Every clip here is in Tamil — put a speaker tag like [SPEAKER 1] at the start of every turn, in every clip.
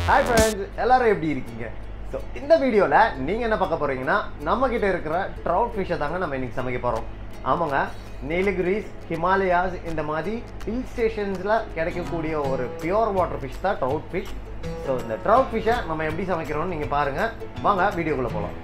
[SPEAKER 1] ஹாய் ஃப்ரெண்ட்ஸ் எல்லாரும் எப்படி இருக்கீங்க ஸோ இந்த வீடியோவில் நீங்கள் என்ன பார்க்க போகிறீங்கன்னா நம்ம கிட்ட இருக்கிற ட்ரவுட் ஃபிஷ்ஷை தாங்க நம்ம இன்னைக்கு சமைக்க போகிறோம் ஆமாங்க நீலகிரிஸ் ஹிமாலயாஸ் இந்த மாதிரி ஹில் ஸ்டேஷன்ஸில் கிடைக்கக்கூடிய ஒரு பியூர் வாட்டர் ஃபிஷ் தான் ட்ரவுட் ஃபிஷ் ஸோ இந்த ட்ரவுட் ஃபிஷ்ஷை நம்ம எப்படி சமைக்கிறோம்னு நீங்கள் பாருங்கள் வாங்க வீடியோக்குள்ளே போகலாம்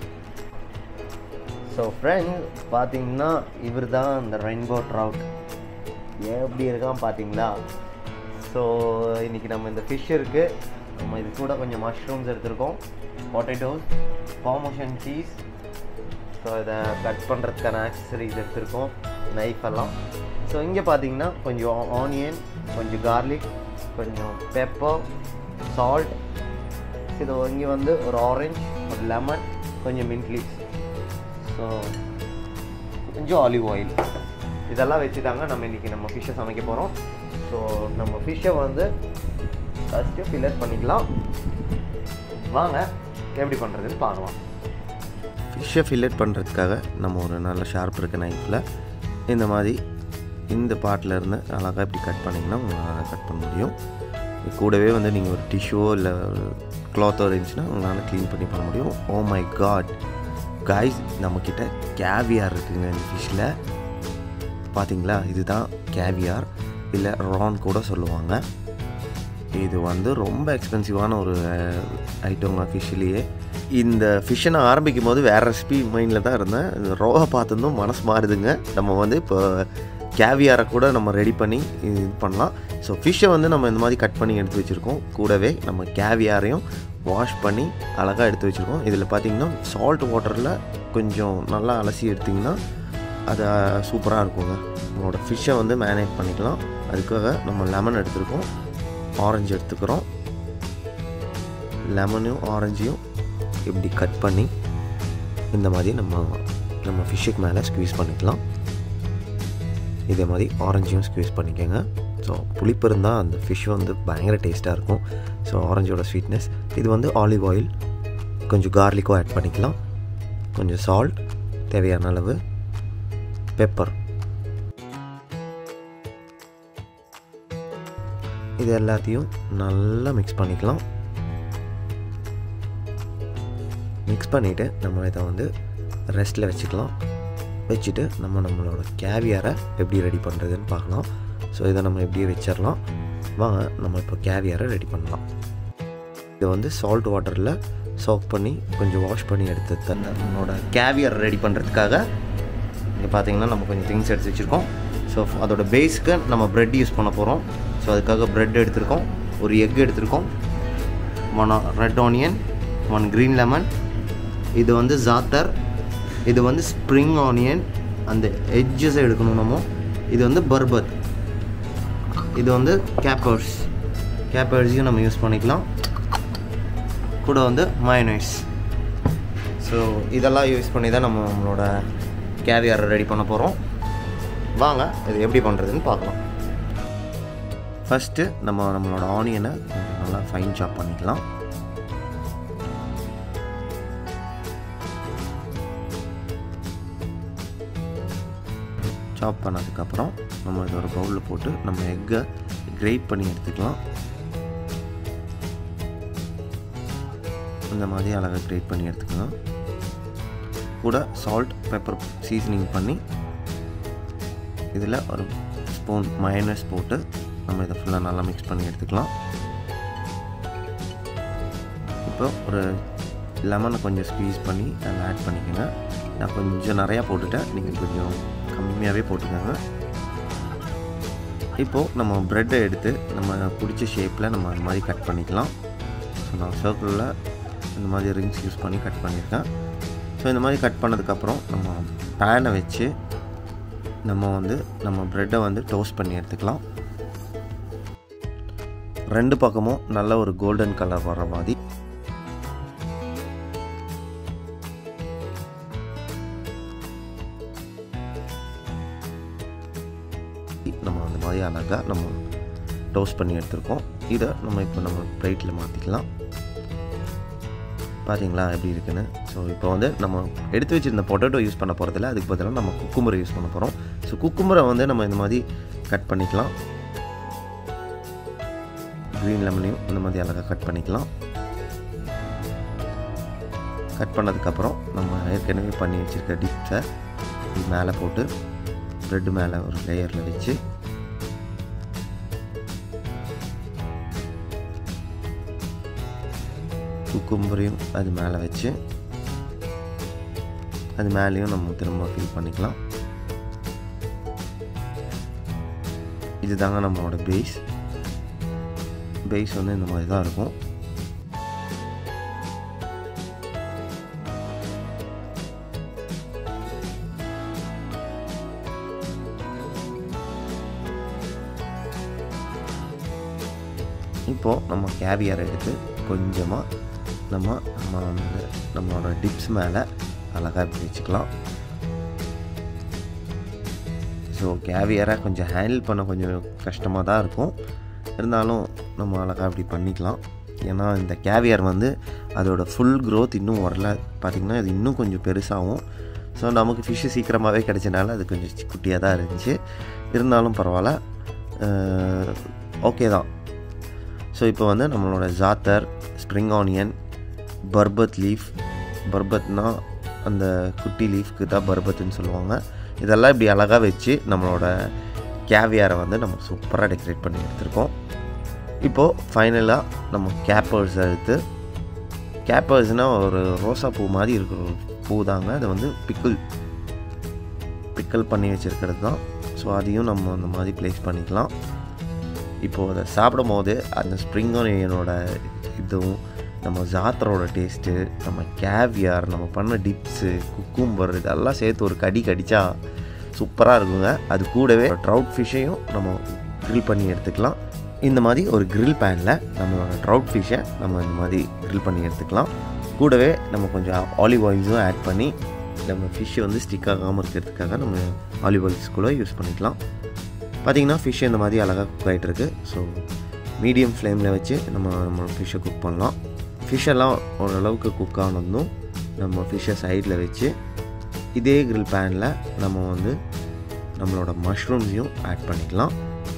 [SPEAKER 1] ஸோ ஃப்ரெண்ட்ஸ் பார்த்தீங்கன்னா இவர் தான் இந்த ரெயின்போ ட்ரவுட் எப்படி இருக்கான் பார்த்தீங்களா ஸோ இன்றைக்கி நம்ம இந்த ஃபிஷ் இருக்குது நம்ம இது கூட கொஞ்சம் மஷ்ரூம்ஸ் எடுத்திருக்கோம் பொட்டேட்டோஸ் பாமோஷன் சீஸ் ஸோ இதை கட் பண்ணுறதுக்கான ஆக்சசரிஸ் எடுத்திருக்கோம் நைஃப் எல்லாம் ஸோ இங்கே பார்த்தீங்கன்னா கொஞ்சம் ஆனியன் கொஞ்சம் கார்லிக் கொஞ்சம் பெப்பர் சால்ட் இது இங்கே வந்து ஒரு ஆரஞ்ச் ஒரு லெமன் கொஞ்சம் மின்ட் லீவ்ஸ் ஸோ கொஞ்சம் ஆலிவ் ஆயில் இதெல்லாம் வச்சு தாங்க நம்ம இன்றைக்கி நம்ம ஃபிஷ்ஷை சமைக்க போகிறோம் ஸோ நம்ம ஃபிஷ்ஷை வந்து ஃபஸ்ட்டு ஃபில்லர் பண்ணிக்கலாம் வாங்க எப்படி பண்ணுறதுன்னு பார்க்கலாம்
[SPEAKER 2] ஃபிஷ்ஷை ஃபில்லட் பண்ணுறதுக்காக நம்ம ஒரு நல்ல ஷார்ப் இருக்க நைஃப்பில் இந்த மாதிரி இந்த பார்ட்டில் இருந்து அழகாக இப்படி கட் பண்ணிங்கன்னா உங்களால் கட் பண்ண முடியும் இது கூடவே வந்து நீங்கள் ஒரு டிஷ்யூவோ இல்லை க்ளாத்தோ இருந்துச்சுன்னா உங்களால் க்ளீன் பண்ணி பண்ண முடியும் ஓ மை காட் காய்ஸ் நம்மக்கிட்ட கேவியார் இருக்குங்க இந்த ஃபிஷ்ஷில் பார்த்தீங்களா இதுதான் கேவியார் இல்லை ரான் கூட சொல்லுவாங்க இது வந்து ரொம்ப எக்ஸ்பென்சிவான ஒரு ஐட்டங்க ஃபிஷ்ஷிலேயே இந்த ஃபிஷ்ஷை நான் ஆரம்பிக்கும் போது வேறு ரெசிபி மைண்டில் தான் இருந்தேன் ரோவை பார்த்ததும் மனசு மாறுதுங்க நம்ம வந்து இப்போ கேவியாரை கூட நம்ம ரெடி பண்ணி இது பண்ணலாம் ஸோ ஃபிஷ்ஷை வந்து நம்ம இந்த மாதிரி கட் பண்ணி எடுத்து வச்சுருக்கோம் கூடவே நம்ம கேவியாரையும் வாஷ் பண்ணி அழகாக எடுத்து வச்சுருக்கோம் இதில் பார்த்திங்கன்னா சால்ட் வாட்டரில் கொஞ்சம் நல்லா அலசி எடுத்திங்கன்னா அது சூப்பராக இருக்குங்க நம்மளோட ஃபிஷ்ஷை வந்து மேனேஜ் பண்ணிக்கலாம் அதுக்காக நம்ம லெமன் எடுத்துருக்கோம் ஆரஞ்சு எடுத்துக்கிறோம் லெமனையும் ஆரஞ்சையும் இப்படி கட் பண்ணி இந்த மாதிரி நம்ம நம்ம ஃபிஷ்ஷுக்கு மேலே ஸ்க்வீஸ் பண்ணிக்கலாம் இதே மாதிரி ஆரஞ்சையும் ஸ்க்வீஸ் பண்ணிக்கோங்க ஸோ புளிப்பு இருந்தால் அந்த ஃபிஷ் வந்து பயங்கர டேஸ்ட்டாக இருக்கும் ஸோ ஆரஞ்சோட ஸ்வீட்னஸ் இது வந்து ஆலிவ் ஆயில் கொஞ்சம் கார்லிக்கும் ஆட் பண்ணிக்கலாம் கொஞ்சம் சால்ட் தேவையான அளவு பெப்பர் இது எல்லாத்தையும் நல்லா மிக்ஸ் பண்ணிக்கலாம் மிக்ஸ் பண்ணிவிட்டு நம்ம இதை வந்து ரெஸ்ட்டில் வச்சுக்கலாம் வச்சுட்டு நம்ம நம்மளோட கேவியரை எப்படி ரெடி பண்ணுறதுன்னு பார்க்கலாம் ஸோ இதை நம்ம எப்படியே வச்சிடலாம் வாங்க நம்ம இப்போ கேவியரை ரெடி பண்ணலாம் இதை வந்து சால்ட் வாட்டரில் சோக் பண்ணி கொஞ்சம் வாஷ் பண்ணி எடுத்து தந்த நம்மளோட கேவியர் ரெடி பண்ணுறதுக்காக இங்கே பார்த்தீங்கன்னா நம்ம கொஞ்சம் திங்ஸ் எடுத்து வச்சுருக்கோம் ஸோ அதோட பேஸ்க்கு நம்ம ப்ரெட் யூஸ் பண்ண போகிறோம் ஸோ அதுக்காக ப்ரெட் எடுத்திருக்கோம் ஒரு எக் எடுத்திருக்கோம் one red onion one green lemon இது வந்து ஜாத்தர் இது வந்து ஸ்ப்ரிங் ஆனியன் அந்த எட்ஜஸை எடுக்கணும் நம்ம இது வந்து பர்பத் இது வந்து கேப்பர்ஸ் கேப்பர்ஸையும் நம்ம யூஸ் பண்ணிக்கலாம் கூட வந்து மயனைஸ் ஸோ இதெல்லாம் யூஸ் பண்ணி தான் நம்ம நம்மளோட கேவியாரை ரெடி பண்ண போகிறோம் வாங்க இது எப்படி பண்ணுறதுன்னு பார்க்கலாம் ஃபஸ்ட்டு நம்ம நம்மளோட ஆனியனை கொஞ்சம் நல்லா ஃபைன் சாப் பண்ணிக்கலாம் சாப் பண்ணதுக்கப்புறம் நம்ம இதை ஒரு பவுலில் போட்டு நம்ம எக்கை கிரேட் பண்ணி எடுத்துக்கலாம் இந்த மாதிரி அழகாக கிரேட் பண்ணி எடுத்துக்கலாம் கூட சால்ட் பெப்பர் சீசனிங் பண்ணி இதில் ஒரு ஸ்பூன் மயனஸ் போட்டு நம்ம இதை ஃபுல்லாக நல்லா மிக்ஸ் பண்ணி எடுத்துக்கலாம் இப்போ ஒரு லெமனை கொஞ்சம் ஸ்க்வீஸ் பண்ணி அதில் ஆட் பண்ணிக்கோங்க நான் கொஞ்சம் நிறையா போட்டுட்டேன் நீங்கள் கொஞ்சம் கம்மியாகவே போட்டுக்கோங்க இப்போது நம்ம ப்ரெட்டை எடுத்து நம்ம பிடிச்ச ஷேப்பில் நம்ம அந்த மாதிரி கட் பண்ணிக்கலாம் ஸோ நான் சர்க்கிளில் இந்த மாதிரி ரிங்ஸ் யூஸ் பண்ணி கட் பண்ணியிருக்கேன் ஸோ இந்த மாதிரி கட் பண்ணதுக்கப்புறம் நம்ம பேனை வச்சு நம்ம வந்து நம்ம ப்ரெட்டை வந்து டோஸ்ட் பண்ணி எடுத்துக்கலாம் ரெண்டு பக்கமும் நல்ல ஒரு கோல்டன் கலர் வர மாதிரி நம்ம அந்த மாதிரி அழகாக நம்ம டோஸ்ட் பண்ணி எடுத்துருக்கோம் இதை நம்ம இப்போ நம்ம பிளேட்டில் மாற்றிக்கலாம் பார்த்தீங்களா எப்படி இருக்குன்னு ஸோ இப்போ வந்து நம்ம எடுத்து வச்சுருந்த பொட்டேட்டோ யூஸ் பண்ண போகிறதில்ல அதுக்கு பதிலாக நம்ம குக்கும்பரை யூஸ் பண்ண போகிறோம் ஸோ குக்கும்பரை வந்து நம்ம இந்த மாதிரி கட் பண்ணிக்கலாம் க்ரீன் லெமனையும் இந்த மாதிரி அழகாக கட் பண்ணிக்கலாம் கட் பண்ணதுக்கப்புறம் நம்ம ஏற்கனவே பண்ணி வச்சுருக்க டிப்ஸை இது மேலே போட்டு ப்ரெட்டு மேலே ஒரு லேயரில் வச்சு குக்கும்பரையும் அது மேலே வச்சு அது மேலேயும் நம்ம திரும்ப ஃபில் பண்ணிக்கலாம் இது தாங்க நம்மளோட பேஸ் பேஸ் வந்து இந்த மாதிரி தான் இருக்கும் இப்போது நம்ம கேவியர் எடுத்து கொஞ்சமாக நம்ம நம்ம வந்து நம்மளோட டிப்ஸ் மேலே அழகாக இப்படி வச்சுக்கலாம் ஸோ கேவியரை கொஞ்சம் ஹேண்டில் பண்ண கொஞ்சம் கஷ்டமாக தான் இருக்கும் இருந்தாலும் நம்ம அழகாக இப்படி பண்ணிக்கலாம் ஏன்னா இந்த கேவியர் வந்து அதோட ஃபுல் க்ரோத் இன்னும் வரல பார்த்திங்கன்னா இது இன்னும் கொஞ்சம் பெருசாகும் ஸோ நமக்கு ஃபிஷ்ஷு சீக்கிரமாகவே கிடைச்சனால அது கொஞ்சம் குட்டியாக தான் இருந்துச்சு இருந்தாலும் பரவாயில்ல ஓகே தான் ஸோ இப்போ வந்து நம்மளோட ஜாத்தர் ஸ்ப்ரிங் ஆனியன் பர்பத் லீஃப் பர்பத்னா அந்த குட்டி லீஃப்க்கு தான் பர்பத்துன்னு சொல்லுவாங்க இதெல்லாம் இப்படி அழகாக வச்சு நம்மளோட கேவியாரை வந்து நம்ம சூப்பராக டெக்கரேட் பண்ணி எடுத்திருக்கோம் இப்போது ஃபைனலாக நம்ம கேப்பர்ஸ் எடுத்து கேப்பர்ஸ்னால் ஒரு ரோசா பூ மாதிரி இருக்கிற ஒரு பூ தாங்க அது வந்து பிக்கிள் பிக்கல் பண்ணி வச்சுருக்கிறது தான் ஸோ அதையும் நம்ம அந்த மாதிரி ப்ளேஸ் பண்ணிக்கலாம் இப்போது அதை சாப்பிடும் போது அந்த ஸ்ப்ரிங் ஆனியனோட இதுவும் நம்ம ஜாத்தரோட டேஸ்ட்டு நம்ம கேவியார் நம்ம பண்ண டிப்ஸு குக்கும்பர் இதெல்லாம் சேர்த்து ஒரு கடி கடித்தா சூப்பராக இருக்குங்க அது கூடவே ட்ரவுட் ஃபிஷ்ஷையும் நம்ம க்ரில் பண்ணி எடுத்துக்கலாம் இந்த மாதிரி ஒரு க்ரில் பேனில் நம்மளோட ட்ரவுட் ஃபிஷ்ஷை நம்ம இந்த மாதிரி க்ரில் பண்ணி எடுத்துக்கலாம் கூடவே நம்ம கொஞ்சம் ஆலிவ் ஆயில்ஸும் ஆட் பண்ணி நம்ம ஃபிஷ்ஷை வந்து ஸ்டிக் ஆகாமல் இருக்கிறதுக்காக நம்ம ஆலிவ் ஆயில்ஸ் கூட யூஸ் பண்ணிக்கலாம் பார்த்திங்கன்னா ஃபிஷ் இந்த மாதிரி அழகாக குக் ஆகிட்டு இருக்கு ஸோ மீடியம் ஃப்ளேமில் வச்சு நம்ம நம்ம ஃபிஷ்ஷை குக் பண்ணலாம் ஃபிஷ்ஷெல்லாம் ஓரளவுக்கு குக் ஆனதும் நம்ம ஃபிஷ்ஷை சைடில் வச்சு இதே கிரில் பேனில் நம்ம வந்து நம்மளோட மஷ்ரூம்ஸையும் ஆட் பண்ணிக்கலாம்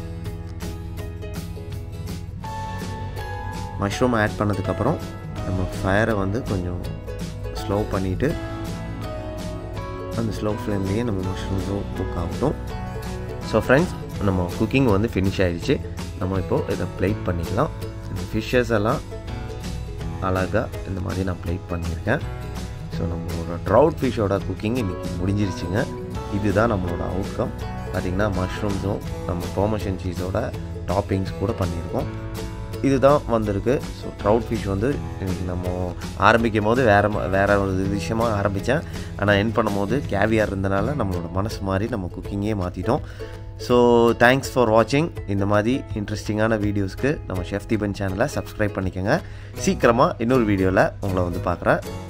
[SPEAKER 2] மஷ்ரூம் ஆட் பண்ணதுக்கப்புறம் நம்ம ஃபயரை வந்து கொஞ்சம் ஸ்லோ பண்ணிவிட்டு அந்த ஸ்லோ ஃப்ளேம்லேயே நம்ம மஷ்ரூம்ஸும் குக் ஆகட்டும் ஸோ ஃப்ரெண்ட்ஸ் நம்ம குக்கிங் வந்து ஃபினிஷ் ஆகிடுச்சு நம்ம இப்போது இதை ப்ளேட் பண்ணிக்கலாம் இந்த ஃபிஷ்ஷஸ் எல்லாம் அழகாக இந்த மாதிரி நான் ப்ளேட் பண்ணியிருக்கேன் ஸோ நம்மளோட ட்ரவுட் ஃபிஷ்ஷோட குக்கிங் இன்றைக்கி முடிஞ்சிருச்சுங்க இதுதான் நம்மளோட அவுட்கம் பார்த்திங்கன்னா மஷ்ரூம்ஸும் நம்ம பர்மஷன் சீஸோட டாப்பிங்ஸ் கூட பண்ணியிருக்கோம் இதுதான் வந்திருக்கு ஸோ ட்ரவுட் ஃபிஷ் வந்து இன்னைக்கு நம்ம ஆரம்பிக்கும் போது வேறு வேறு ஒரு விஷயமாக ஆரம்பித்தேன் ஆனால் என் பண்ணும்போது கேவியார் இருந்தனால நம்மளோட மனசு மாதிரி நம்ம குக்கிங்கே மாற்றிட்டோம் ஸோ தேங்க்ஸ் ஃபார் வாட்சிங் இந்த மாதிரி இன்ட்ரெஸ்டிங்கான வீடியோஸ்க்கு நம்ம ஷெஃப் தீபன் சேனலை சப்ஸ்கிரைப் பண்ணிக்கோங்க சீக்கிரமாக இன்னொரு வீடியோவில் உங்களை வந்து பார்க்குறேன்